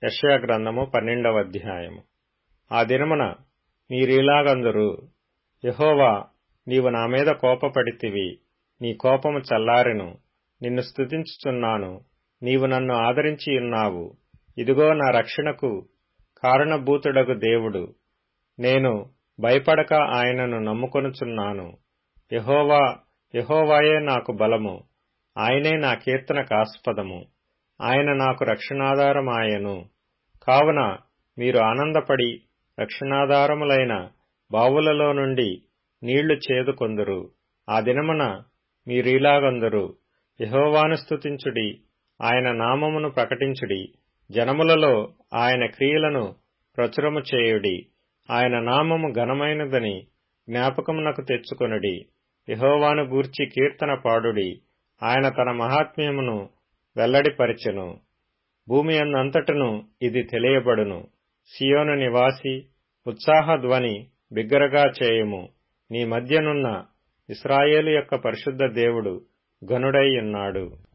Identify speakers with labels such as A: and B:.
A: యెషయా గ్రంథము పన్నెండవ అధ్యాయము ఆ దినమున మీరీలాగందురు యెహోవా నీవు నా మీద కోపపడితివి నీ కోపము చల్లారెను నిన్ను స్తుతించుచున్నాను నీవు నన్ను ఆదరించియున్నావు ఇదిగో నా రక్షణకు కారణభూతుడగు దేవుడు నేను భయపడక ఆయనను నమ్ముకొనుచున్నాను యెహోవా యెహోవాయే నాకు బలము ఆయనే నా కీర్తనకాస్పదము ఆయన నాకు రక్షణాధారమాయెను కావున మీరు ఆనందపడి రక్షణాధారములైన బావులలో నుండి నీళ్లు చేదుకొందురు ఆ దినమున మీరీలాగందురు యెహోవాను స్తుతించుడి ఆయన నామమును ప్రకటించుడి జనములలో ఆయన క్రియలను ప్రచురము చేయుడి ఆయన నామము ఘనమైనదని జ్ఞాపకమునకు తెచ్చుకొనుడి యెహోవాను గూర్చి కీర్తన పాడుడి ఆయన తన మహాత్మ్యమును వెల్లడిపరిచెను భూమి అందంతటను ఇది తెలియబడును సియోను నివాసి ఉత్సాహధ్వని బిగ్గరగా చేయుము నీ మధ్యనున్న ఇస్రాయేలు యొక్క పరిశుద్ధ దేవుడు ఘనుడై ఉన్నాడు